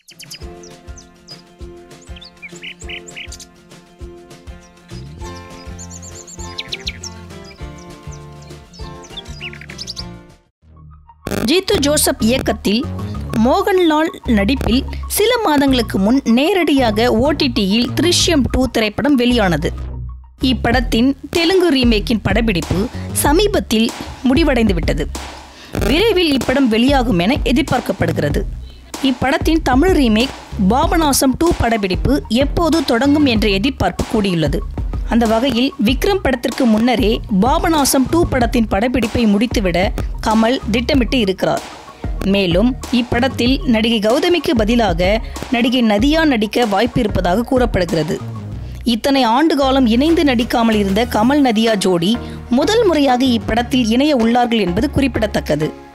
Jeethu Joseph இயக்கத்தில் மோகன்லால் நடிப்பில் சில மாதங்களுக்கு முன் நேரடியாக ஓடிடியில் திருஷ்யம் டூ திரைப்படம் வெளியானது இப்படத்தின் தெலுங்கு ரீமேக்கின் படப்பிடிப்பு சமீபத்தில் முடிவடைந்து விட்டது விரைவில் இப்படம் வெளியாகும் என எதிர்பார்க்கப்படுகிறது இப்படத்தின் தமிழ் ரீமேக் பாபநாசம் டூ படப்பிடிப்பு எப்போது தொடங்கும் என்ற எதிர்பார்ப்பு கூடியுள்ளது அந்த வகையில் விக்ரம் படத்திற்கு முன்னரே பாபநாசம் டூ படத்தின் படப்பிடிப்பை முடித்துவிட கமல் திட்டமிட்டு இருக்கிறார் மேலும் இப்படத்தில் நடிகை கௌதமிக்கு பதிலாக நடிகை நதியா நடிக்க வாய்ப்பு இருப்பதாக கூறப்படுகிறது இத்தனை ஆண்டு காலம் இணைந்து நடிக்காமல் இருந்த கமல் நதியா ஜோடி முதல் முறையாக இப்படத்தில் இணைய உள்ளார்கள் என்பது குறிப்பிடத்தக்கது